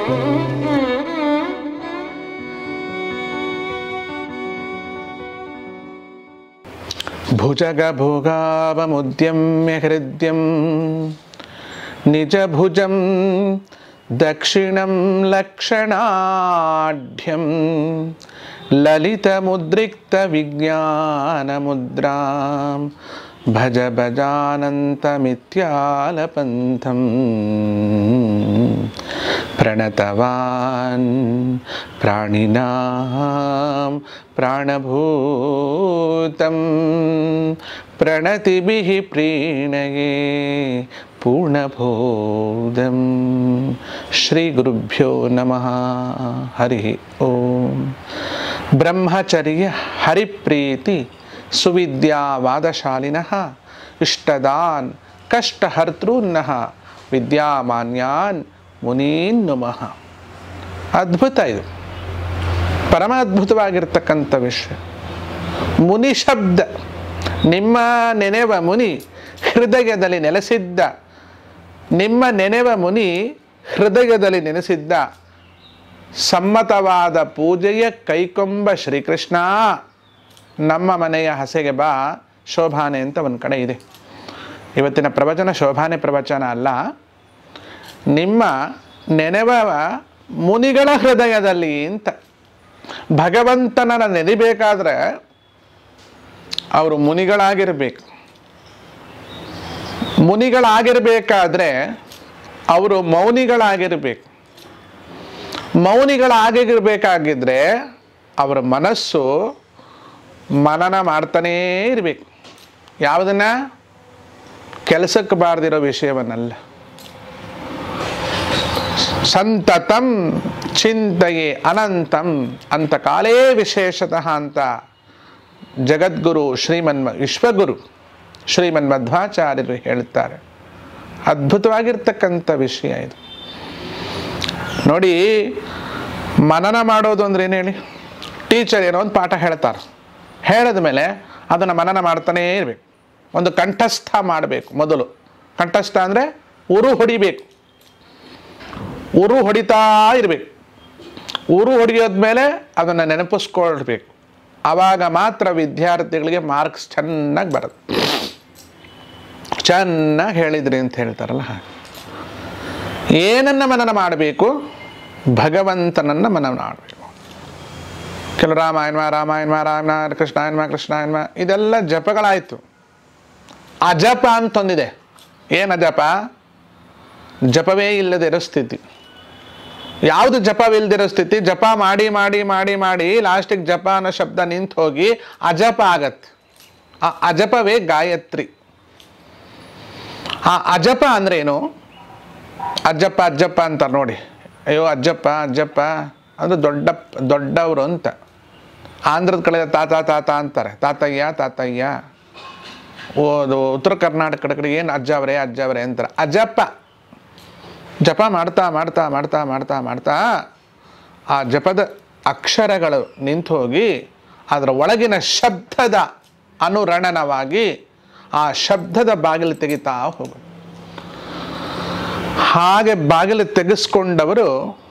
भुजगभोगावमुद्यम्य हृद्यं निजभुजं दक्षिणं लक्षणाढ्यं ललितमुद्रिक्तविज्ञानमुद्रां भज भजानन्तमित्यालपन्थम् प्रणतवान् प्राणिनां प्राणभूतं प्रणतिभिः प्रीणये पूर्णबोधं श्रीगुरुभ्यो नमः हरिः ॐ ಬ್ರಹ್ಮಚರ್ಯ ಹರಿಪ್ರೀತಿ ಸುವಿದ್ಯಾವಾದಶಾಲಿನಃ ಇಷ್ಟದಾನ್ ಕಷ್ಟಹರ್ತೃನ್ನಃ ವಿದ್ಯಾಮಾನ್ಯಾನ್ ಮುನೀನ್ ನುಮಃ ಅದ್ಭುತ ಇದು ಪರಮ ಅದ್ಭುತವಾಗಿರ್ತಕ್ಕಂಥ ವಿಷಯ ಮುನಿ ಶಬ್ದ ನಿಮ್ಮ ನೆನೆವ ಮುನಿ ಹೃದಯದಲ್ಲಿ ನೆಲೆಸಿದ್ದ ನಿಮ್ಮ ನೆನೆವ ಮುನಿ ಹೃದಯದಲ್ಲಿ ನೆನೆಸಿದ್ದ ಸಮ್ಮತವಾದ ಪೂಜೆಯ ಕೈಕೊಂಬ ಶ್ರೀಕೃಷ್ಣ ನಮ್ಮ ಮನೆಯ ಹಸೆಗೆ ಬಾ ಶೋಭಾನೆ ಅಂತ ಒಂದು ಕಡೆ ಇದೆ ಇವತ್ತಿನ ಪ್ರವಚನ ಶೋಭಾನೆ ಪ್ರವಚನ ಅಲ್ಲ ನಿಮ್ಮ ನೆನೆವ ಮುನಿಗಳ ಹೃದಯದಲ್ಲಿ ಅಂತ ಭಗವಂತನನ್ನ ನೆನೆಬೇಕಾದ್ರೆ ಅವರು ಮುನಿಗಳಾಗಿರ್ಬೇಕು ಮುನಿಗಳಾಗಿರ್ಬೇಕಾದ್ರೆ ಅವರು ಮೌನಿಗಳಾಗಿರ್ಬೇಕು ಮೌನಿಗಳಾಗಿರ್ಬೇಕಾಗಿದ್ರೆ ಅವರ ಮನಸ್ಸು ಮನನ ಮಾಡ್ತಾನೇ ಇರಬೇಕು ಯಾವುದನ್ನ ಕೆಲಸಕ್ಕೆ ಬಾರ್ದಿರೋ ವಿಷಯವನ್ನಲ್ಲ ಸಂತತಂ ಚಿಂತೆಯೇ ಅನಂತಂ ಅಂತ ಕಾಲೇ ವಿಶೇಷತಃ ಅಂತ ಜಗದ್ಗುರು ಶ್ರೀಮನ್ಮ ವಿಶ್ವಗುರು ಶ್ರೀಮನ್ಮಧ್ವಾಚಾರ್ಯರು ಹೇಳ್ತಾರೆ ಅದ್ಭುತವಾಗಿರ್ತಕ್ಕಂಥ ವಿಷಯ ಇದು ನೋಡಿ ಮನನ ಮಾಡೋದು ಅಂದ್ರೆ ಏನು ಹೇಳಿ ಟೀಚರ್ ಏನೋ ಒಂದು ಪಾಠ ಹೇಳ್ತಾರೆ ಹೇಳಿದ ಮೇಲೆ ಅದನ್ನು ಮನನ ಮಾಡ್ತಾನೇ ಇರಬೇಕು ಒಂದು ಕಂಠಸ್ಥ ಮಾಡಬೇಕು ಮೊದಲು ಕಂಠಸ್ಥ ಅಂದರೆ ಉರು ಹೊಡಿಬೇಕು ಉರು ಹೊಡಿತಾ ಇರಬೇಕು ಉರು ಹೊಡೆಯೋದ್ಮೇಲೆ ಅದನ್ನು ನೆನಪಿಸ್ಕೊಳ್ಬೇಕು ಆವಾಗ ಮಾತ್ರ ವಿದ್ಯಾರ್ಥಿಗಳಿಗೆ ಮಾರ್ಕ್ಸ್ ಚೆನ್ನಾಗಿ ಬರುತ್ತೆ ಚೆನ್ನಾಗಿ ಹೇಳಿದ್ರಿ ಅಂತ ಹೇಳ್ತಾರಲ್ಲ ಹಾಗೆ ಏನನ್ನ ಮನನ ಮಾಡಬೇಕು ಭಗವಂತನನ್ನ ಮನನ ಮಾಡಬೇಕು ಕೆಲವು ರಾಮಾಯಣ ರಾಮಾಯಣ ರಾಮಾಯಣ ಕೃಷ್ಣಾಯನ್ಮ ಕೃಷ್ಣಾಯನ್ಮ ಇದೆಲ್ಲ ಜಪಗಳಾಯಿತು ಅಜಪ ಅಂತೊಂದಿದೆ ಏನು ಅಜಪ ಜಪವೇ ಇಲ್ಲದಿರೋ ಸ್ಥಿತಿ ಯಾವುದು ಜಪವಿಲ್ಲದಿರೋ ಸ್ಥಿತಿ ಜಪ ಮಾಡಿ ಮಾಡಿ ಮಾಡಿ ಮಾಡಿ ಲಾಸ್ಟಿಗೆ ಜಪ ಅನ್ನೋ ಶಬ್ದ ನಿಂತು ಹೋಗಿ ಅಜಪ ಆಗತ್ತೆ ಆ ಅಜಪವೇ ಗಾಯತ್ರಿ ಆ ಅಜಪ ಅಂದ್ರೆ ಏನು ಅಜ್ಜಪ್ಪ ಅಜ್ಜಪ್ಪ ಅಂತಾರೆ ನೋಡಿ ಅಯ್ಯೋ ಅಜ್ಜಪ್ಪ ಅಜ್ಜಪ್ಪ ಅಂದ್ರೆ ದೊಡ್ಡ ದೊಡ್ಡವರು ಅಂತ ಆಂಧ್ರದ ಕಡೆ ತಾತ ತಾತ ಅಂತಾರೆ ತಾತಯ್ಯ ತಾತಯ್ಯ ಓ ಅದು ಉತ್ತರ ಕರ್ನಾಟಕ ಕಡೆ ಏನು ಅಜ್ಜ ಅವರೇ ಅಜ್ಜ ಅವರೇ ಅಂತಾರೆ ಅಜ್ಜಪ್ಪ ಜಪ ಮಾಡ್ತಾ ಮಾಡ್ತಾ ಮಾಡ್ತಾ ಮಾಡ್ತಾ ಮಾಡ್ತಾ ಆ ಜಪದ ಅಕ್ಷರಗಳು ನಿಂತು ಹೋಗಿ ಅದರ ಒಳಗಿನ ಶಬ್ದದ ಅನುರಣನವಾಗಿ ಆ ಶಬ್ದದ ಬಾಗಿಲು ತೆಗಿತಾ ಹೋಗೋದು ಹಾಗೆ ಬಾಗಿಲು ತೆಗೆಸ್ಕೊಂಡವರು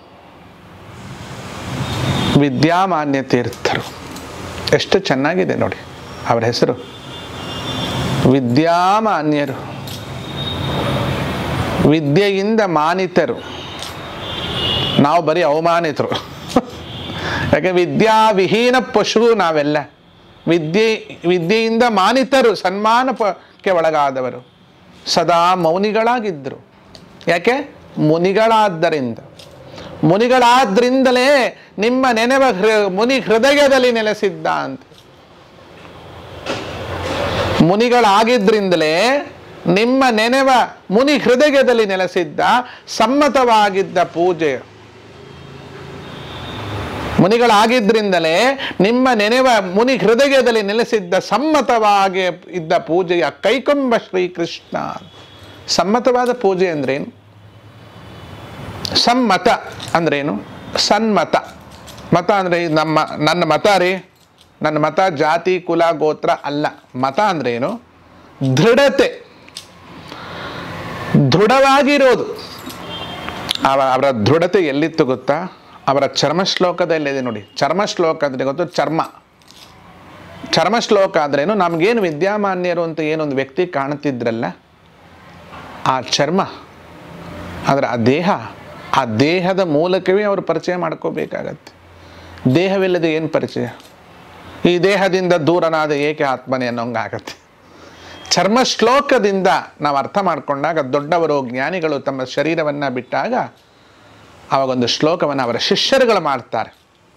ವಿದ್ಯಾಮಾನ್ಯ ತೀರ್ಥರು ಎಷ್ಟು ಚೆನ್ನಾಗಿದೆ ನೋಡಿ ಅವರ ಹೆಸರು ವಿದ್ಯಾಮಾನ್ಯರು ವಿದ್ಯೆಯಿಂದ ಮಾನಿತರು ನಾವು ಬರೀ ಅವಮಾನಿತರು ಯಾಕೆ ವಿದ್ಯಾವಿಹೀನ ಪಶು ನಾವೆಲ್ಲ ವಿದ್ಯೆ ವಿದ್ಯೆಯಿಂದ ಮಾನಿತರು ಸನ್ಮಾನಕ್ಕೆ ಒಳಗಾದವರು ಸದಾ ಮೌನಿಗಳಾಗಿದ್ದರು ಯಾಕೆ ಮುನಿಗಳಾದ್ದರಿಂದ ಮುನಿಗಳಾದ್ರಿಂದಲೇ ನಿಮ್ಮ ನೆನೆವ ಹೃ ಮುನಿ ಹೃದಯದಲ್ಲಿ ನೆಲೆಸಿದ್ದ ಅಂತ ಮುನಿಗಳಾಗಿದ್ರಿಂದಲೇ ನಿಮ್ಮ ನೆನೆವ ಮುನಿ ಹೃದಯದಲ್ಲಿ ನೆಲೆಸಿದ್ದ ಸಮ್ಮತವಾಗಿದ್ದ ಪೂಜೆ ಮುನಿಗಳಾಗಿದ್ರಿಂದಲೇ ನಿಮ್ಮ ನೆನೆವ ಮುನಿ ಹೃದಯದಲ್ಲಿ ನೆಲೆಸಿದ್ದ ಸಮ್ಮತವಾಗಿ ಇದ್ದ ಪೂಜೆಯ ಕೈಕೊಂಬ ಶ್ರೀಕೃಷ್ಣ ಸಮ್ಮತವಾದ ಪೂಜೆ ಅಂದ್ರೇನು ಸಮ್ಮತ ಅಂದ್ರೇನು ಸನ್ಮತ ಮತ ಅಂದರೆ ನಮ್ಮ ನನ್ನ ಮತ ರೀ ನನ್ನ ಮತ ಜಾತಿ ಕುಲ ಗೋತ್ರ ಅಲ್ಲ ಮತ ಅಂದ್ರೇನು ದೃಢತೆ ದೃಢವಾಗಿರೋದು ಅವ ಅವರ ದೃಢತೆ ಎಲ್ಲಿತ್ತು ಗೊತ್ತಾ ಅವರ ಚರ್ಮ ಶ್ಲೋಕದಲ್ಲಿದೆ ನೋಡಿ ಚರ್ಮ ಶ್ಲೋಕ ಅಂದರೆ ಗೊತ್ತು ಚರ್ಮ ಚರ್ಮ ಶ್ಲೋಕ ಅಂದ್ರೇನು ನಮಗೇನು ವಿದ್ಯಾಮಾನ್ಯರು ಅಂತ ಏನೊಂದು ವ್ಯಕ್ತಿ ಕಾಣುತ್ತಿದ್ರಲ್ಲ ಆ ಚರ್ಮ ಆದರೆ ಆ ದೇಹ ಆ ದೇಹದ ಮೂಲಕವೇ ಅವರು ಪರಿಚಯ ಮಾಡ್ಕೋಬೇಕಾಗತ್ತೆ ದೇಹವಿಲ್ಲದೆ ಏನು ಪರಿಚಯ ಈ ದೇಹದಿಂದ ದೂರನಾದ ಏಕೆ ಆತ್ಮನೆ ಅನ್ನೋಂಗಾಗತ್ತೆ ಚರ್ಮ ಶ್ಲೋಕದಿಂದ ನಾವು ಅರ್ಥ ಮಾಡಿಕೊಂಡಾಗ ದೊಡ್ಡವರು ಜ್ಞಾನಿಗಳು ತಮ್ಮ ಶರೀರವನ್ನು ಬಿಟ್ಟಾಗ ಅವಾಗೊಂದು ಶ್ಲೋಕವನ್ನು ಅವರ ಶಿಷ್ಯರುಗಳು ಮಾಡ್ತಾರೆ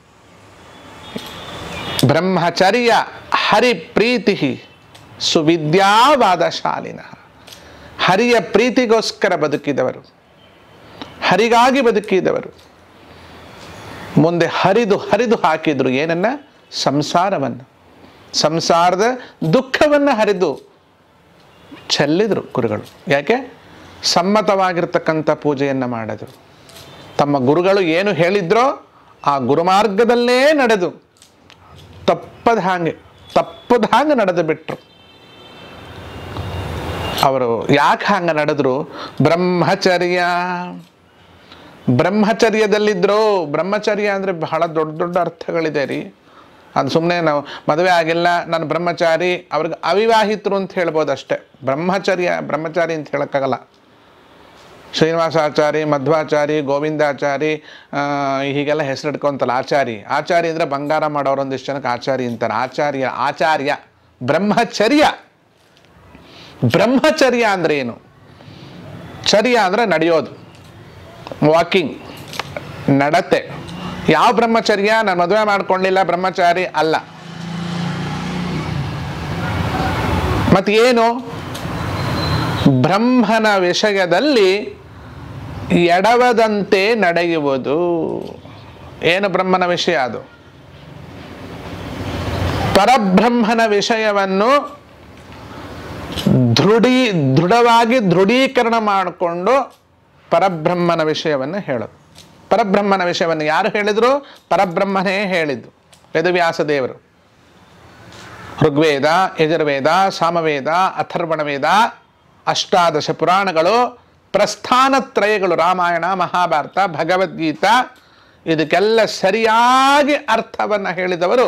ಬ್ರಹ್ಮಚರ್ಯ ಹರಿ ಪ್ರೀತಿ ಸುವಿದ್ಯಾವಾದಶಾಲಿನ ಹರಿಯ ಪ್ರೀತಿಗೋಸ್ಕರ ಬದುಕಿದವರು ಹರಿಗಾಗಿ ಬದುಕಿದವರು ಮುಂದೆ ಹರಿದು ಹರಿದು ಹಾಕಿದ್ರು ಏನನ್ನ ಸಂಸಾರವನ್ನು ಸಂಸಾರದ ದುಃಖವನ್ನು ಹರಿದು ಚೆಲ್ಲಿದರು ಗುರುಗಳು ಯಾಕೆ ಸಮ್ಮತವಾಗಿರ್ತಕ್ಕಂಥ ಪೂಜೆಯನ್ನು ಮಾಡಿದ್ರು ತಮ್ಮ ಗುರುಗಳು ಏನು ಹೇಳಿದ್ರೋ ಆ ಗುರುಮಾರ್ಗದಲ್ಲೇ ನಡೆದು ತಪ್ಪದ ಹಾಗೆ ತಪ್ಪದ ಹಾಗೆ ನಡೆದು ಬಿಟ್ರು ಅವರು ಯಾಕೆ ಹಂಗೆ ನಡೆದ್ರು ಬ್ರಹ್ಮಚರ್ಯ ಬ್ರಹ್ಮಚರ್ಯದಲ್ಲಿದ್ರು ಬ್ರಹ್ಮಚರ್ಯ ಅಂದರೆ ಬಹಳ ದೊಡ್ಡ ದೊಡ್ಡ ಅರ್ಥಗಳಿದೆ ರೀ ಅದು ಸುಮ್ಮನೆ ನಾವು ಮದುವೆ ಆಗಿಲ್ಲ ನಾನು ಬ್ರಹ್ಮಚಾರಿ ಅವ್ರಿಗೆ ಅವಿವಾಹಿತರು ಅಂತ ಹೇಳ್ಬೋದು ಅಷ್ಟೇ ಬ್ರಹ್ಮಚರ್ಯ ಬ್ರಹ್ಮಚಾರಿ ಅಂತ ಹೇಳೋಕ್ಕಾಗಲ್ಲ ಶ್ರೀನಿವಾಸಾಚಾರಿ ಮಧ್ವಾಚಾರಿ ಗೋವಿಂದಾಚಾರಿ ಆ, ಹೀಗೆಲ್ಲ ಹೆಸರಿಟ್ಕೊಂತಲ್ಲ ಆಚಾರಿ ಆಚಾರಿ ಅಂದರೆ ಬಂಗಾರ ಮಾಡೋರು ಒಂದಿಷ್ಟು ಜನಕ್ಕೆ ಆಚಾರಿ ಅಂತಾರೆ ಆಚಾರ್ಯ ಆಚಾರ್ಯ ಬ್ರಹ್ಮಚರ್ಯ ಬ್ರಹ್ಮಚರ್ಯ ಅಂದರೆ ಏನು ಚರ್ಯ ಅಂದರೆ ನಡೆಯೋದು ವಾಕಿಂಗ್ ನಡತೆ ಯಾವ ಬ್ರಹ್ಮಚರ್ಯ ನಾನು ಮದುವೆ ಮಾಡ್ಕೊಂಡಿಲ್ಲ ಬ್ರಹ್ಮಚಾರಿ ಅಲ್ಲ ಮತ್ತೇನು ಬ್ರಹ್ಮನ ವಿಷಯದಲ್ಲಿ ಎಡವದಂತೆ ನಡೆಯುವುದು ಏನು ಬ್ರಹ್ಮನ ವಿಷಯ ಅದು ಪರಬ್ರಹ್ಮನ ವಿಷಯವನ್ನು ದೃಢೀ ದೃಢವಾಗಿ ದೃಢೀಕರಣ ಮಾಡಿಕೊಂಡು ಪರಬ್ರಹ್ಮನ ವಿಷಯವನ್ನು ಹೇಳೋದು ಪರಬ್ರಹ್ಮನ ವಿಷಯವನ್ನು ಯಾರು ಹೇಳಿದ್ರು ಪರಬ್ರಹ್ಮನೇ ಹೇಳಿದ್ದು ವೇದವ್ಯಾಸ ದೇವರು ಋಗ್ವೇದ ಯಜುರ್ವೇದ ಸಾಮವೇದ ಅಥರ್ವಣ ವೇದ ಅಷ್ಟಾದಶ ಪುರಾಣಗಳು ಪ್ರಸ್ಥಾನತ್ರಯಗಳು ರಾಮಾಯಣ ಮಹಾಭಾರತ ಭಗವದ್ಗೀತಾ ಇದಕ್ಕೆಲ್ಲ ಸರಿಯಾಗಿ ಅರ್ಥವನ್ನು ಹೇಳಿದವರು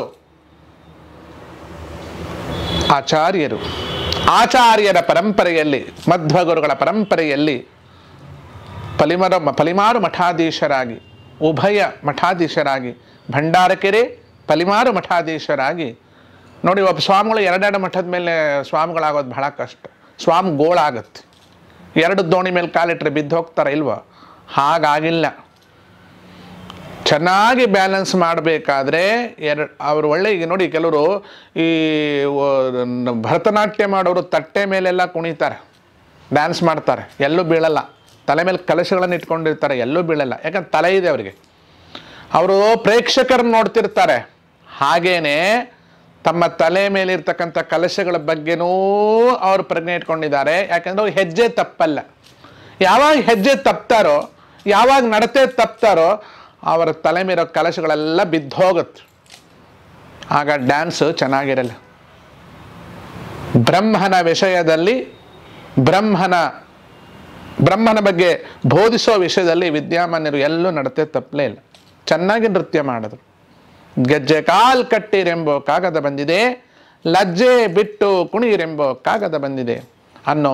ಆಚಾರ್ಯರು ಆಚಾರ್ಯರ ಪರಂಪರೆಯಲ್ಲಿ ಮಧ್ವಗುರುಗಳ ಪರಂಪರೆಯಲ್ಲಿ ಪಲಿಮರ ಪಲಿಮಾರು ಮಠಾಧೀಶರಾಗಿ ಉಭಯ ಮಠಾಧೀಶರಾಗಿ ಭಂಡಾರಕೆರೆ ಪಲಿಮಾರು ಮಠಾಧೀಶರಾಗಿ ನೋಡಿ ಒಬ್ಬ ಸ್ವಾಮಿಗಳು ಎರಡೆರಡು ಮಠದ ಮೇಲೆ ಸ್ವಾಮಿಗಳಾಗೋದು ಬಹಳ ಕಷ್ಟ ಸ್ವಾಮಿ ಗೋಳಾಗತ್ತೆ ಎರಡು ದೋಣಿ ಮೇಲೆ ಕಾಲಿಟ್ರೆ ಬಿದ್ದು ಹೋಗ್ತಾರ ಇಲ್ವಾ ಹಾಗಾಗಿಲ್ಲ ಚೆನ್ನಾಗಿ ಬ್ಯಾಲೆನ್ಸ್ ಮಾಡಬೇಕಾದ್ರೆ ಎರಡು ಅವ್ರು ಒಳ್ಳೆ ಈಗ ನೋಡಿ ಕೆಲವರು ಈ ವ- ಭರತನಾಟ್ಯ ಮಾಡೋರು ತಟ್ಟೆ ಮೇಲೆಲ್ಲ ಕುಣಿತಾರೆ ಡ್ಯಾನ್ಸ್ ಮಾಡ್ತಾರೆ ಎಲ್ಲೂ ಬೀಳಲ್ಲ ತಲೆ ಮೇಲೆ ಕಲಶಗಳನ್ನು ಇಟ್ಕೊಂಡಿರ್ತಾರೆ ಎಲ್ಲೂ ಬೀಳಲ್ಲ ಯಾಕಂದ್ರೆ ತಲೆ ಇದೆ ಅವರಿಗೆ ಅವರು ಪ್ರೇಕ್ಷಕರನ್ನ ನೋಡ್ತಿರ್ತಾರೆ ಹಾಗೇನೆ ತಮ್ಮ ತಲೆ ಮೇಲೆ ಇರ್ತಕ್ಕಂಥ ಕಲಶಗಳ ಬಗ್ಗೆನೂ ಅವರು ಪ್ರಜ್ಞೆ ಇಟ್ಕೊಂಡಿದ್ದಾರೆ ಯಾಕಂದ್ರೆ ಅವ್ರು ಹೆಜ್ಜೆ ತಪ್ಪಲ್ಲ ಯಾವಾಗ ಹೆಜ್ಜೆ ತಪ್ತಾರೋ ಯಾವಾಗ ನಡತೆ ತಪ್ತಾರೋ ಅವರ ತಲೆ ಮೇಲಿರೋ ಕಲಶಗಳೆಲ್ಲ ಬಿದ್ದೋಗುತ್ತೆ ಆಗ ಡ್ಯಾನ್ಸು ಚೆನ್ನಾಗಿರಲ್ಲ ಬ್ರಹ್ಮನ ವಿಷಯದಲ್ಲಿ ಬ್ರಹ್ಮನ ಬ್ರಹ್ಮನ ಬಗ್ಗೆ ಬೋಧಿಸೋ ವಿಷಯದಲ್ಲಿ ವಿದ್ಯಾಮಾನ್ಯರು ಎಲ್ಲೂ ನಡತೆ ತಪ್ಪಲೇ ಇಲ್ಲ ಚೆನ್ನಾಗಿ ನೃತ್ಯ ಮಾಡಿದ್ರು ಗೆಜ್ಜೆ ಕಾಲ್ ಕಟ್ಟಿರೆಂಬೋ ಕಾಗದ ಬಂದಿದೆ ಲಜ್ಜೆ ಬಿಟ್ಟು ಕುಣಿಯಿರೆಂಬೋ ಕಾಗದ ಬಂದಿದೆ ಅನ್ನೋ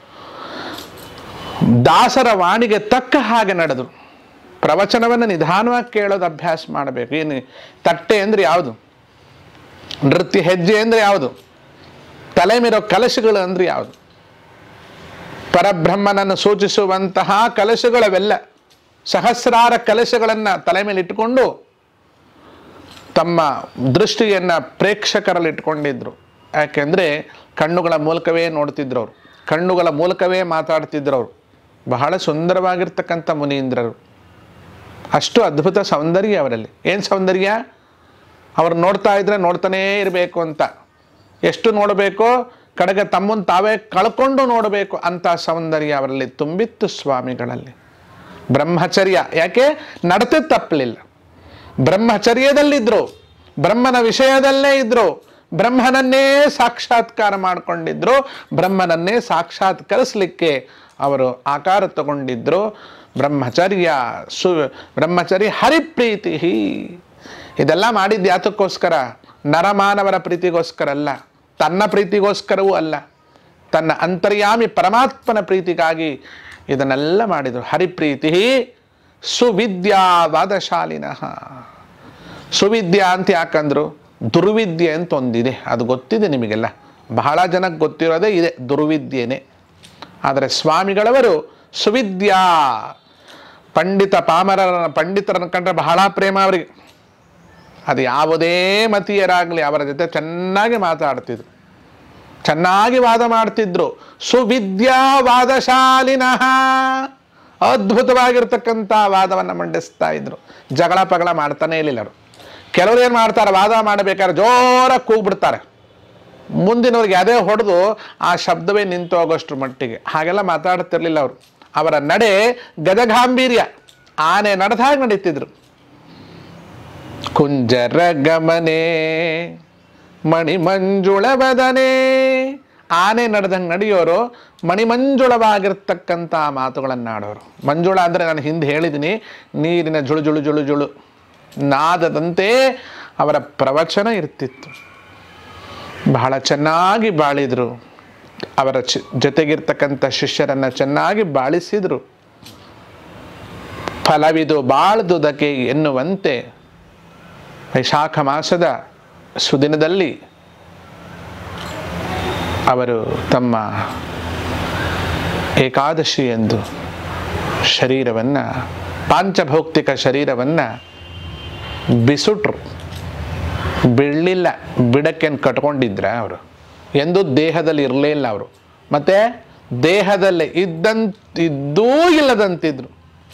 ದಾಸರ ವಾಣಿಗೆ ತಕ್ಕ ಹಾಗೆ ನಡೆದು ಪ್ರವಚನವನ್ನು ನಿಧಾನವಾಗಿ ಕೇಳೋದು ಅಭ್ಯಾಸ ಮಾಡಬೇಕು ಏನು ತಟ್ಟೆ ಅಂದರೆ ಯಾವುದು ನೃತ್ಯ ಹೆಜ್ಜೆ ಅಂದರೆ ಯಾವುದು ತಲೆ ಮೇರೋ ಕಲಶಗಳು ಅಂದರೆ ಯಾವುದು ಪರಬ್ರಹ್ಮನನ್ನು ಸೂಚಿಸುವಂತಹ ಕಲಶಗಳವೆಲ್ಲ ಸಹಸ್ರಾರ ಕಲಶಗಳನ್ನು ತಲೆ ಮೇಲೆ ಇಟ್ಟುಕೊಂಡು ತಮ್ಮ ದೃಷ್ಟಿಯನ್ನು ಪ್ರೇಕ್ಷಕರಲ್ಲಿ ಇಟ್ಕೊಂಡಿದ್ರು ಯಾಕೆಂದರೆ ಕಣ್ಣುಗಳ ಮೂಲಕವೇ ನೋಡ್ತಿದ್ರು ಅವರು ಕಣ್ಣುಗಳ ಮೂಲಕವೇ ಮಾತಾಡ್ತಿದ್ರು ಅವರು ಬಹಳ ಸುಂದರವಾಗಿರ್ತಕ್ಕಂಥ ಮುನೀಂದ್ರರು ಅಷ್ಟು ಅದ್ಭುತ ಸೌಂದರ್ಯ ಅವರಲ್ಲಿ ಏನು ಸೌಂದರ್ಯ ಅವ್ರು ನೋಡ್ತಾ ಇದ್ರೆ ನೋಡ್ತಾನೇ ಇರಬೇಕು ಅಂತ ಎಷ್ಟು ನೋಡಬೇಕೋ ಕಡೆಗೆ ತಮ್ಮನ್ನು ತಾವೇ ಕಳ್ಕೊಂಡು ನೋಡಬೇಕು ಅಂತ ಸೌಂದರ್ಯ ಅವರಲ್ಲಿ ತುಂಬಿತ್ತು ಸ್ವಾಮಿಗಳಲ್ಲಿ ಬ್ರಹ್ಮಚರ್ಯ ಯಾಕೆ ನಡತೆ ತಪ್ಪಲಿಲ್ಲ ಬ್ರಹ್ಮಚರ್ಯದಲ್ಲಿದ್ದರು ಬ್ರಹ್ಮನ ವಿಷಯದಲ್ಲೇ ಇದ್ರು ಬ್ರಹ್ಮನನ್ನೇ ಸಾಕ್ಷಾತ್ಕಾರ ಮಾಡಿಕೊಂಡಿದ್ರು ಬ್ರಹ್ಮನನ್ನೇ ಸಾಕ್ಷಾತ್ಕರಿಸಲಿಕ್ಕೆ ಅವರು ಆಕಾರ ತಗೊಂಡಿದ್ರು ಬ್ರಹ್ಮಚರ್ಯ ಸು ಬ್ರಹ್ಮಚರ್ಯ ಹರಿಪ್ರೀತಿ ಇದೆಲ್ಲ ಮಾಡಿದ್ದು ಯಾತಕ್ಕೋಸ್ಕರ ನರಮಾನವರ ಪ್ರೀತಿಗೋಸ್ಕರ ಅಲ್ಲ ತನ್ನ ಪ್ರೀತಿಗೋಸ್ಕರವೂ ಅಲ್ಲ ತನ್ನ ಅಂತರ್ಯಾಮಿ ಪರಮಾತ್ಮನ ಪ್ರೀತಿಗಾಗಿ ಇದನ್ನೆಲ್ಲ ಮಾಡಿದರು ಹರಿಪ್ರೀತಿ ಸುವಿದ್ಯಾವಾದಶಾಲಿನಃ ಸುವಿದ್ಯಾ ಅಂತ ಯಾಕಂದ್ರು ದುರ್ವಿದ್ಯೆ ಅಂತ ಒಂದಿದೆ ಅದು ಗೊತ್ತಿದೆ ನಿಮಗೆಲ್ಲ ಬಹಳ ಜನಕ್ಕೆ ಗೊತ್ತಿರೋದೇ ಇದೆ ದುರ್ವಿದ್ಯೆನೇ ಆದರೆ ಸ್ವಾಮಿಗಳವರು ಸುವಿದ್ಯಾ ಪಂಡಿತ ಪಾಮರರ ಪಂಡಿತರನ್ನು ಕಂಡ್ರೆ ಬಹಳ ಪ್ರೇಮ ಅವರಿಗೆ ಅದು ಯಾವುದೇ ಮತೀಯರಾಗಲಿ ಅವರ ಜೊತೆ ಚೆನ್ನಾಗಿ ಮಾತಾಡ್ತಿದ್ರು ಚೆನ್ನಾಗಿ ವಾದ ಮಾಡ್ತಿದ್ರು ಸುವಿದ್ಯಾವಾದಶಾಲಿನಃ ಅದ್ಭುತವಾಗಿರ್ತಕ್ಕಂಥ ವಾದವನ್ನು ಮಂಡಿಸ್ತಾ ಇದ್ರು ಜಗಳ ಪಗಳ ಮಾಡ್ತಾನೆ ಇರಲಿಲ್ಲ ಅವರು ಕೆಲವರು ಏನು ಮಾಡ್ತಾರೆ ವಾದ ಮಾಡಬೇಕಾದ್ರೆ ಜೋರಾಗಿ ಕೂಗ್ಬಿಡ್ತಾರೆ ಮುಂದಿನವ್ರಿಗೆ ಅದೇ ಹೊಡೆದು ಆ ಶಬ್ದವೇ ನಿಂತು ಹೋಗೋಷ್ಟ್ರ ಮಟ್ಟಿಗೆ ಹಾಗೆಲ್ಲ ಮಾತಾಡ್ತಿರ್ಲಿಲ್ಲ ಅವರು ಅವರ ನಡೆ ಗದಗಾಂಭೀರ್ಯ ಆನೆ ನಡೆದ ಹಾಗೆ ನಡೀತಿದ್ರು ಕುಂಜರ ಗಮನೆ ಮಣಿಮಂಜುಳವದನೆ ಆನೆ ನಡೆದಂಗೆ ನಡೆಯೋರು ಮಣಿಮಂಜುಳವಾಗಿರ್ತಕ್ಕಂಥ ಮಾತುಗಳನ್ನಾಡೋರು ಮಂಜುಳ ಅಂದರೆ ನಾನು ಹಿಂದೆ ಹೇಳಿದ್ದೀನಿ ನೀರಿನ ಜುಳು ಜುಳು ಜುಳು ಜುಳು ನಾದದಂತೆ ಅವರ ಪ್ರವಚನ ಇರ್ತಿತ್ತು ಬಹಳ ಚೆನ್ನಾಗಿ ಬಾಳಿದರು ಅವರ ಚ ಜೊತೆಗಿರ್ತಕ್ಕಂಥ ಶಿಷ್ಯರನ್ನು ಚೆನ್ನಾಗಿ ಬಾಳಿಸಿದರು ಫಲವಿದು ಬಾಳ್ದುದಕ್ಕೆ ಎನ್ನುವಂತೆ ವೈಶಾಖ ಮಾಸದ ಸುದಿನದಲ್ಲಿ ಅವರು ತಮ್ಮ ಏಕಾದಶಿ ಎಂದು ಶರೀರವನ್ನು ಪಾಂಚಭೌಕ್ತಿಕ ಶರೀರವನ್ನು ಬಿಸುಟ್ರು ಬಿಡಲಿಲ್ಲ ಬಿಡಕ್ಕೇನು ಕಟ್ಕೊಂಡಿದ್ರ ಅವರು ಎಂದೂ ದೇಹದಲ್ಲಿ ಇರಲೇ ಇಲ್ಲ ಅವರು ಮತ್ತು ದೇಹದಲ್ಲೇ ಇದ್ದಂತ ಇದ್ದೂ ಇಲ್ಲದಂತಿದ್ರು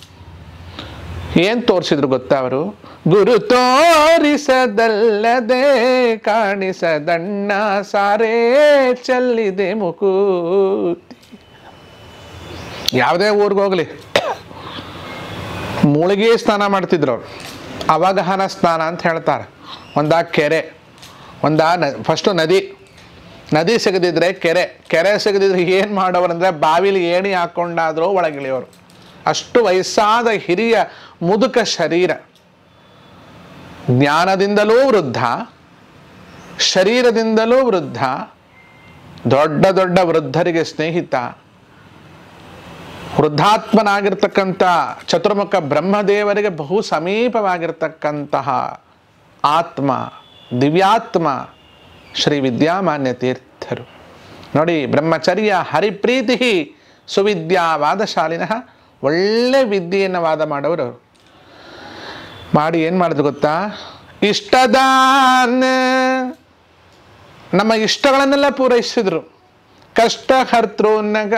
ಏನು ತೋರಿಸಿದ್ರು ಗೊತ್ತಾ ಅವರು ಗುರು ತೋರಿಸದಲ್ಲದೆ ಕಾಣಿಸದಣ್ಣ ಸಾರೇ ಚೆಲ್ಲಿದೆ ಮುಕೂತಿ ಯಾವುದೇ ಊರಿಗೆ ಹೋಗಲಿ ಮುಳುಗಿ ಸ್ನಾನ ಮಾಡ್ತಿದ್ರು ಅವರು ಅವಗಹನ ಸ್ನಾನ ಅಂತ ಹೇಳ್ತಾರೆ ಒಂದಾ ಕೆರೆ ಒಂದಾ ನ ಫಸ್ಟು ನದಿ ನದಿ ಸಿಗದಿದ್ರೆ ಕೆರೆ ಕೆರೆ ಸಿಗದಿದ್ರೆ ಏನು ಮಾಡೋರು ಅಂದರೆ ಬಾವಿಲಿ ಏಣಿ ಹಾಕ್ಕೊಂಡಾದರೂ ಒಳಗಿಳಿಯೋರು ಅಷ್ಟು ವಯಸ್ಸಾದ ಹಿರಿಯ ಮುದುಕ ಶರೀರ ಜ್ಞಾನದಿಂದಲೂ ವೃದ್ಧ ಶರೀರದಿಂದಲೂ ವೃದ್ಧ ದೊಡ್ಡ ದೊಡ್ಡ ವೃದ್ಧರಿಗೆ ಸ್ನೇಹಿತ ವೃದ್ಧಾತ್ಮನಾಗಿರ್ತಕ್ಕಂಥ ಚತುರ್ಮುಖ ಬ್ರಹ್ಮದೇವರಿಗೆ ಬಹು ಸಮೀಪವಾಗಿರ್ತಕ್ಕಂತಹ ಆತ್ಮ ದಿವ್ಯಾತ್ಮ ಶ್ರೀ ವಿದ್ಯಾಮಾನ್ಯ ತೀರ್ಥರು ನೋಡಿ ಬ್ರಹ್ಮಚರ್ಯ ಹರಿಪ್ರೀತಿ ಸುವಿದ್ಯಾವಾದಶಾಲಿನಃ ಒಳ್ಳೆ ವಿದ್ಯೆಯನ್ನು ವಾದ ಮಾಡೋರು ಅವರು ಮಾಡಿ ಏನು ಮಾಡಿದ್ರು ಗೊತ್ತಾ ಇಷ್ಟದಾನ ನಮ್ಮ ಇಷ್ಟಗಳನ್ನೆಲ್ಲ ಪೂರೈಸಿದ್ರು ಕಷ್ಟ ಹರ್ತೃ ನಗ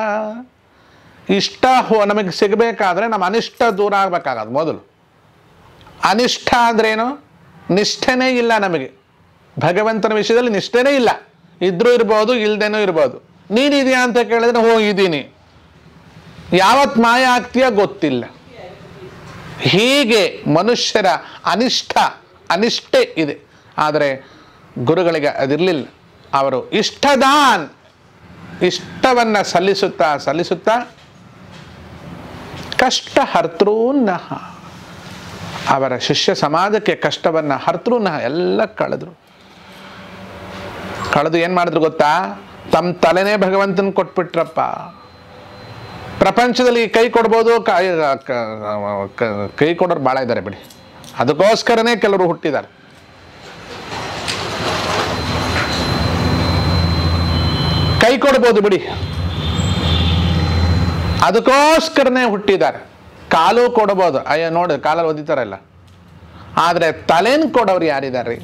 ಇಷ್ಟ ಹೋ ನಮಗೆ ಸಿಗಬೇಕಾದ್ರೆ ನಮ್ಮ ಅನಿಷ್ಟ ದೂರ ಆಗ್ಬೇಕಾಗದು ಮೊದಲು ಅನಿಷ್ಟ ಅಂದ್ರೇನು ನಿಷ್ಠೆನೇ ಇಲ್ಲ ನಮಗೆ ಭಗವಂತನ ವಿಷಯದಲ್ಲಿ ನಿಷ್ಠೆನೇ ಇಲ್ಲ ಇದ್ರೂ ಇರ್ಬೋದು ಇಲ್ದೇನೂ ಇರ್ಬೋದು ನೀನಿದೆಯಾ ಅಂತ ಕೇಳಿದ್ರೆ ಹೋಗಿದ್ದೀನಿ ಯಾವತ್ ಮಾಯ ಆಗ್ತೀಯ ಗೊತ್ತಿಲ್ಲ ಹೀಗೆ ಮನುಷ್ಯರ ಅನಿಷ್ಟ ಅನಿಷ್ಟೆ ಇದೆ ಆದರೆ ಗುರುಗಳಿಗೆ ಅದಿರಲಿಲ್ಲ ಅವರು ಇಷ್ಟದಾನ್ ಇಷ್ಟವನ್ನು ಸಲ್ಲಿಸುತ್ತಾ ಸಲ್ಲಿಸುತ್ತಾ ಕಷ್ಟ ಹರ್ತೃನಃ ಅವರ ಶಿಷ್ಯ ಸಮಾಜಕ್ಕೆ ಕಷ್ಟವನ್ನು ಹರ್ತೃನಃ ಎಲ್ಲ ಕಳೆದ್ರು ಕಳೆದು ಏನು ಮಾಡಿದ್ರು ಗೊತ್ತಾ ತಮ್ಮ ತಲೆನೇ ಭಗವಂತನ ಕೊಟ್ಬಿಟ್ರಪ್ಪ ಪ್ರಪಂಚದಲ್ಲಿ ಕೈ ಕೊಡ್ಬೋದು ಕ- ಕ- ಕ- ಕೈ ಕೊಡೋರು ಭಾಳ ಇದ್ದಾರೆ ಬಿಡಿ ಅದಕ್ಕೋಸ್ಕರನೇ ಕೆಲವರು ಹುಟ್ಟಿದ್ದಾರೆ ಕೈ ಕೊಡ್ಬೋದು ಬಿಡಿ ಅದಕ್ಕೋಸ್ಕರನೇ ಹುಟ್ಟಿದ್ದಾರೆ ಕಾಲು ಕೊಡ್ಬೋದು ಅಯ್ಯೋ ನೋಡಿ ಕಾಲಲ್ಲಿ ಒದಿತಾರಲ್ಲ ಆದರೆ ತಲೆನ್ ಕೊಡೋರು ಯಾರಿದ್ದಾರೆ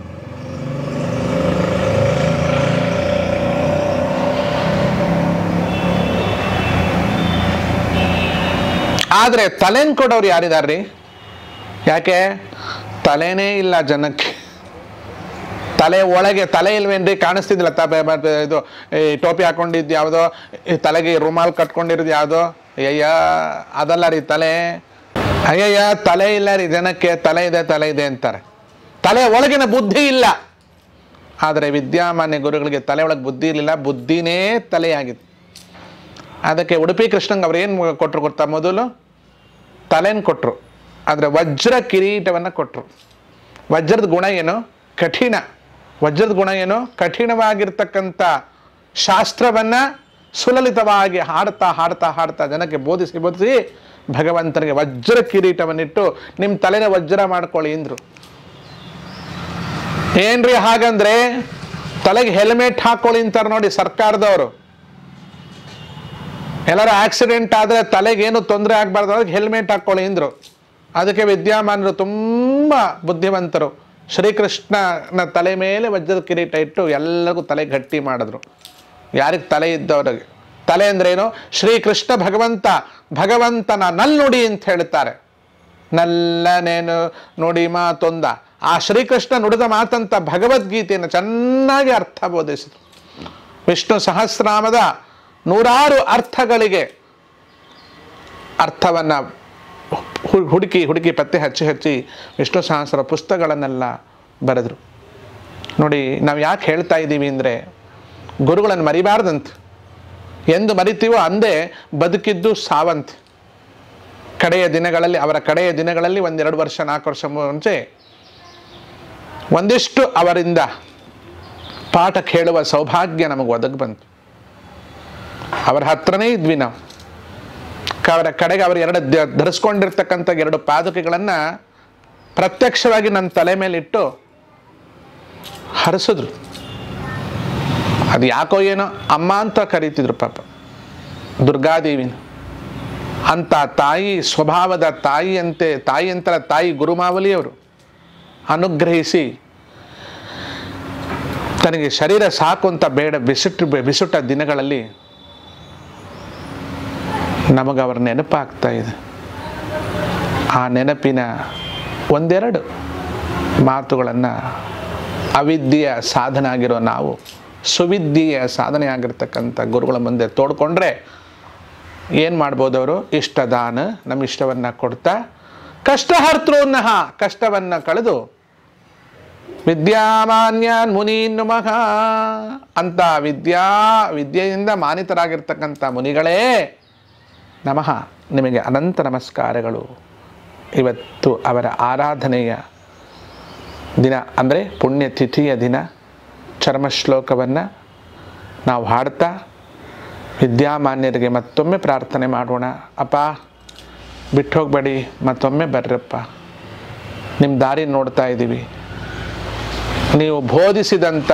ಆದರೆ ತಲೆನ್ ಕೊಡೋರು ಯಾರಿದಾರ್ರಿ ಯಾಕೆ ತಲೆನೇ ಇಲ್ಲ ಜನಕ್ಕೆ ತಲೆ ಒಳಗೆ ತಲೆ ಇಲ್ವೇನ್ರಿ ಕಾಣಿಸ್ತಿದ್ದಿಲ್ಲ ತ ಬ- ಬ- ಇದು ಈ ಟೋಪಿ ಹಾಕೊಂಡಿದ್ದು ಯಾವುದೋ ಈ ತಲೆಗೆ ರುಮಾಲ್ ಕಟ್ಕೊಂಡಿರೋದು ಯಾವುದೋ ಅಯ್ಯಯ್ಯ ಅದಲ್ಲ ರೀ ತಲೆ ಅಯ್ಯಯ್ಯ ತಲೆ ಇಲ್ಲ ರೀ ಜನಕ್ಕೆ ತಲೆ ಇದೆ ತಲೆ ಇದೆ ಅಂತಾರೆ ತಲೆ ಒಳಗಿನ ಬುದ್ಧಿ ಇಲ್ಲ ಆದರೆ ವಿದ್ಯಾಮಾನ್ಯ ಗುರುಗಳಿಗೆ ತಲೆ ಒಳಗೆ ಬುದ್ಧಿ ಇರಲಿಲ್ಲ ಬುದ್ಧಿನೇ ತಲೆಯಾಗಿತ್ತು ಅದಕ್ಕೆ ಉಡುಪಿ ಕೃಷ್ಣಂಗೆ ಅವ್ರು ಏನು ಕೊಟ್ಟರು ಗೊತ್ತಾ ಮೊದಲು ತಲೆನ ಕೊಟ್ಟರು ಆದರೆ ವಜ್ರ ಕಿರೀಟವನ್ನು ಕೊಟ್ಟರು ವಜ್ರದ ಗುಣ ಏನು ಕಠಿಣ ವಜ್ರದ ಗುಣ ಏನು ಕಠಿಣವಾಗಿರ್ತಕ್ಕಂಥ ಶಾಸ್ತ್ರವನ್ನು ಸುಲಲಿತವಾಗಿ ಹಾಡ್ತಾ ಹಾಡ್ತಾ ಹಾಡ್ತಾ ಜನಕ್ಕೆ ಬೋಧಿಸಿ ಬೋಧಿಸಿ ಭಗವಂತನಿಗೆ ವಜ್ರ ಕಿರೀಟವನ್ನಿಟ್ಟು ನಿಮ್ಮ ತಲೆನ ವಜ್ರ ಮಾಡ್ಕೊಳ್ಳಿ ಅಂದರು ಏನ್ರಿ ಹಾಗಂದ್ರೆ ತಲೆಗೆ ಹೆಲ್ಮೆಟ್ ಹಾಕೊಳ್ಳಿ ಅಂತಾರೆ ನೋಡಿ ಸರ್ಕಾರದವರು ಎಲ್ಲರ ಆಕ್ಸಿಡೆಂಟ್ ಆದರೆ ತಲೆಗೇನು ತೊಂದರೆ ಆಗಬಾರ್ದು ಅದಕ್ಕೆ ಹೆಲ್ಮೆಟ್ ಹಾಕ್ಕೊಳ್ಳಿ ಅಂದರು ಅದಕ್ಕೆ ವಿದ್ಯಾಮಾನರು ತುಂಬ ಬುದ್ಧಿವಂತರು ಶ್ರೀಕೃಷ್ಣನ ತಲೆ ಮೇಲೆ ವಜ್ರದ ಕಿರೀಟ ಇಟ್ಟು ಎಲ್ಲರಿಗೂ ತಲೆ ಗಟ್ಟಿ ಮಾಡಿದ್ರು ಯಾರಿಗೆ ತಲೆ ಇದ್ದವರಿಗೆ ತಲೆ ಅಂದ್ರೇನು ಶ್ರೀಕೃಷ್ಣ ಭಗವಂತ ಭಗವಂತನ ನಲ್ನುಡಿ ಅಂತ ಹೇಳ್ತಾರೆ ನಲ್ಲನೇನು ನುಡಿ ಮಾತೊಂದ ಆ ಶ್ರೀಕೃಷ್ಣ ನುಡಿದ ಮಾತಂತ ಭಗವದ್ಗೀತೆಯನ್ನು ಚೆನ್ನಾಗಿ ಅರ್ಥ ಬೋಧಿಸಿದರು ವಿಷ್ಣು ಸಹಸ್ರನಾಮದ ನೂರಾರು ಅರ್ಥಗಳಿಗೆ ಅರ್ಥವನ್ನು ಹು- ಹುಡುಕಿ ಹುಡುಕಿ ಪತ್ತೆ ಹಚ್ಚಿ ಹಚ್ಚಿ ವಿಷ್ಣು ಸಹಸ್ರ ಪುಸ್ತಕಗಳನ್ನೆಲ್ಲ ಬರೆದರು ನೋಡಿ ನಾವು ಯಾಕೆ ಹೇಳ್ತಾ ಇದ್ದೀವಿ ಅಂದರೆ ಗುರುಗಳನ್ನು ಮರಿಬಾರ್ದಂತ ಎಂದು ಮರಿತೀವೋ ಅಂದೇ ಬದುಕಿದ್ದು ಸಾವಂತ ಕಡೆಯ ದಿನಗಳಲ್ಲಿ ಅವರ ಕಡೆಯ ದಿನಗಳಲ್ಲಿ ಒಂದೆರಡು ವರ್ಷ ನಾಲ್ಕು ವರ್ಷ ಮುಂಚೆ ಒಂದಿಷ್ಟು ಅವರಿಂದ ಪಾಠ ಕೇಳುವ ಸೌಭಾಗ್ಯ ನಮಗೆ ಒದಗಿ ಬಂತು ಅವರ ಹತ್ರನೇ ಇದ್ವಿ ನಾವು ಕ- ಅವರ ಕಡೆಗೆ ಅವರು ಎರಡು ದ- ಧರಿಸ್ಕೊಂಡಿರ್ತಕ್ಕಂಥ ಎರಡು ಪಾದುಕೆಗಳನ್ನು ಪ್ರತ್ಯಕ್ಷವಾಗಿ ನನ್ನ ತಲೆ ಮೇಲೆ ಇಟ್ಟು ಹರಿಸಿದ್ರು ಅದು ಯಾಕೋ ಏನೋ ಅಮ್ಮ ಅಂತ ಕರೀತಿದ್ರು ಪಾಪ ದುರ್ಗಾದೇವಿನ ಅಂತ ತಾಯಿ ಸ್ವಭಾವದ ತಾಯಿಯಂತೆ ತಾಯಿಯಂತರ ತಾಯಿ ಗುರುಮಾವಲಿಯವರು ಅನುಗ್ರಹಿಸಿ ತನಗೆ ಶರೀರ ಸಾಕು ಅಂತ ಬೇಡ ಬಿಸಿಟ್ಟು ಬಿಸುಟ್ಟ ದಿನಗಳಲ್ಲಿ ನಮಗೆ ಅವರ ನೆನಪಾಗ್ತಾ ಇದೆ ಆ ನೆನಪಿನ ಒಂದೆರಡು ಮಾತುಗಳನ್ನು ಅವಿದ್ಯೆಯ ಸಾಧನೆ ಆಗಿರೋ ನಾವು ಸುವಿದ್ಯೆಯ ಸಾಧನೆ ಆಗಿರ್ತಕ್ಕಂಥ ಗುರುಗಳ ಮುಂದೆ ತೋಡ್ಕೊಂಡ್ರೆ ಏನು ಮಾಡ್ಬೋದು ಅವರು ಇಷ್ಟದಾನ ನಮ್ಮ ಇಷ್ಟವನ್ನು ಕೊಡ್ತಾ ಕಷ್ಟಹರ್ತೃನ್ನಹ ಕಷ್ಟವನ್ನು ಕಳೆದು ವಿದ್ಯಾಮಾನ್ಯಾನ್ ಮುನೀನ್ ನಮಃ ಅಂತ ವಿದ್ಯಾ ವಿದ್ಯೆಯಿಂದ ಮಾನಿತರಾಗಿರ್ತಕ್ಕಂಥ ಮುನಿಗಳೇ ನಮಃ ನಿಮಗೆ ಅನಂತ ನಮಸ್ಕಾರಗಳು ಇವತ್ತು ಅವರ ಆರಾಧನೆಯ ದಿನ ಅಂದರೆ ಪುಣ್ಯತಿಥಿಯ ದಿನ ಚರ್ಮಶ್ಲೋಕವನ್ನು ನಾವು ಹಾಡ್ತಾ ವಿದ್ಯಾಮಾನ್ಯರಿಗೆ ಮತ್ತೊಮ್ಮೆ ಪ್ರಾರ್ಥನೆ ಮಾಡೋಣ ಅಪ್ಪ ಬಿಟ್ಟು ಹೋಗಬೇಡಿ ಮತ್ತೊಮ್ಮೆ ಬರ್ರಪ್ಪ ನಿಮ್ಮ ದಾರಿ ನೋಡ್ತಾ ಇದ್ದೀವಿ ನೀವು ಬೋಧಿಸಿದಂಥ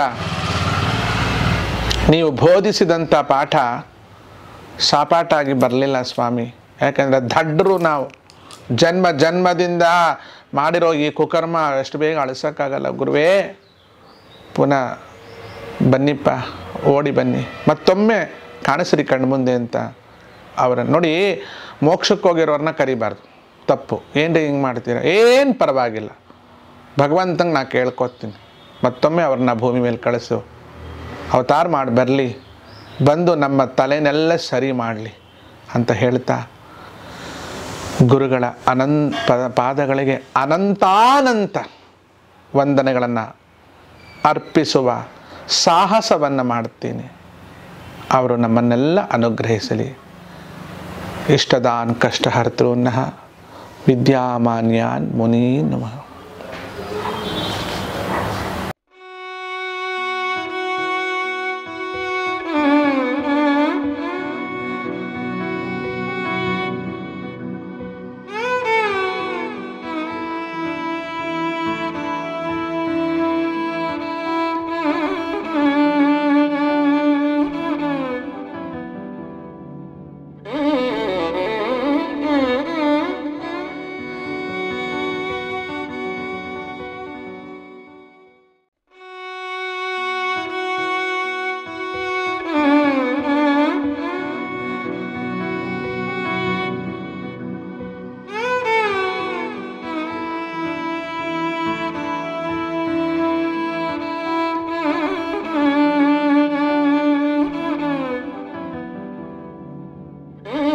ನೀವು ಬೋಧಿಸಿದಂಥ ಪಾಠ ಸಾಪಾಟ ಆಗಿ ಬರಲಿಲ್ಲ ಸ್ವಾಮಿ ಯಾಕಂದರೆ ದಡ್ಡರು ನಾವು ಜನ್ಮ ಜನ್ಮದಿಂದ ಮಾಡಿರೋ ಈ ಕುಕರ್ಮ ಅಷ್ಟು ಬೇಗ ಅಳಿಸೋಕ್ಕಾಗಲ್ಲ ಗುರುವೇ ಪುನಃ ಬನ್ನಿಪ್ಪ ಓಡಿ ಬನ್ನಿ ಮತ್ತೊಮ್ಮೆ ಕಾಣಿಸ್ರಿ ಕಣ್ಮುಂದೆ ಅಂತ ಅವರನ್ನು ನೋಡಿ ಮೋಕ್ಷಕ್ಕೆ ಹೋಗಿರೋರನ್ನ ಕರಿಬಾರ್ದು ತಪ್ಪು ಏನ್ರಿ ಹಿಂಗೆ ಮಾಡ್ತೀರಾ ಏನು ಪರವಾಗಿಲ್ಲ ಭಗವಂತಂಗೆ ನಾ ಕೇಳ್ಕೊತೀನಿ ಮತ್ತೊಮ್ಮೆ ಅವ್ರನ್ನ ಭೂಮಿ ಮೇಲೆ ಕಳಿಸು ಅವತಾರ ಮಾಡಿ ಬರಲಿ ಬಂದು ನಮ್ಮ ತಲೆನೆಲ್ಲ ಸರಿ ಮಾಡಲಿ ಅಂತ ಹೇಳ್ತಾ ಗುರುಗಳ ಅನಂತ ಪ- ಪಾದಗಳಿಗೆ ಅನಂತಾನಂತ ವಂದನೆಗಳನ್ನು ಅರ್ಪಿಸುವ ಸಾಹಸವನ್ನು ಮಾಡ್ತೀನಿ ಅವರು ನಮ್ಮನ್ನೆಲ್ಲ ಅನುಗ್ರಹಿಸಲಿ ಇಷ್ಟದಾನ್ ಕಷ್ಟಹರ್ತೃನ್ನಃ ವಿದ್ಯಾಮಾನ್ಯಾನ್ ಮುನೀ ನಮಃ Mm-hmm.